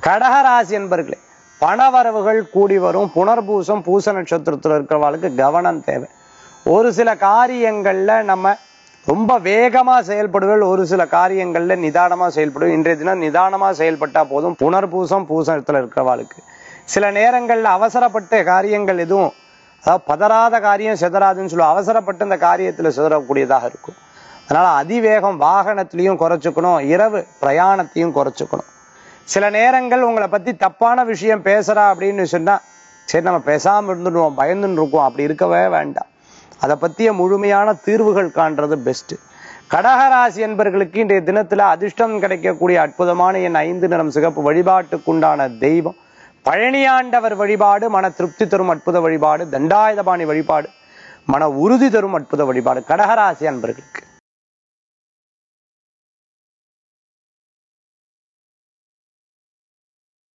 கடகராசி என்பர்களே பணவரவுகள் கூடி வரும் புனர்பூசம் பூச நட்சத்திரத்தில் இருக்கிறவங்களுக்கு கவனம் தேவை ஒரு சில காரியங்கள்ல நம்ம ரொம்ப வேகமா செயல்படுவதில் ஒரு சில காரியங்கள்ல நிதானமா செயல்படுவோம் இன்றைய தினம் நிதானமா செயல்பட்டா போதும் புனர்பூசம் பூசணத்துல இருக்கிறவாளுக்கு சில நேரங்கள்ல அவசரப்பட்ட காரியங்கள் எதுவும் அதாவது பதறாத காரியம் சிதறாதுன்னு சொல்லுவோம் அவசரப்பட்டு இந்த காரியத்துல சிதறக்கூடியதாக இருக்கும் அதனால அதிவேகம் வாகனத்திலையும் குறைச்சுக்கணும் இரவு பிரயாணத்தையும் குறைச்சுக்கணும் சில நேரங்கள் உங்களை பத்தி தப்பான விஷயம் பேசுறா அப்படின்னு சொன்னா சரி நம்ம பேசாம இருந்துடுவோம் பயந்துன்னு இருக்கோம் அப்படி இருக்கவே வேண்டாம் அதை பத்திய முழுமையான தீர்வுகள் காண்றது பெஸ்ட் கடகராசி என்பர்களுக்கு இன்றைய தினத்துல அதிர்ஷ்டம் கிடைக்கக்கூடிய அற்புதமான என் ஐந்து நிறம் சிகப்பு வழிபாட்டுக்குண்டான தெய்வம் பழனியாண்டவர் வழிபாடு மன திருப்தி தரும் அற்புத வழிபாடு தண்டாயுதபாணி வழிபாடு மன உறுதி தரும் அற்புத வழிபாடு கடகராசி அன்பர்களுக்கு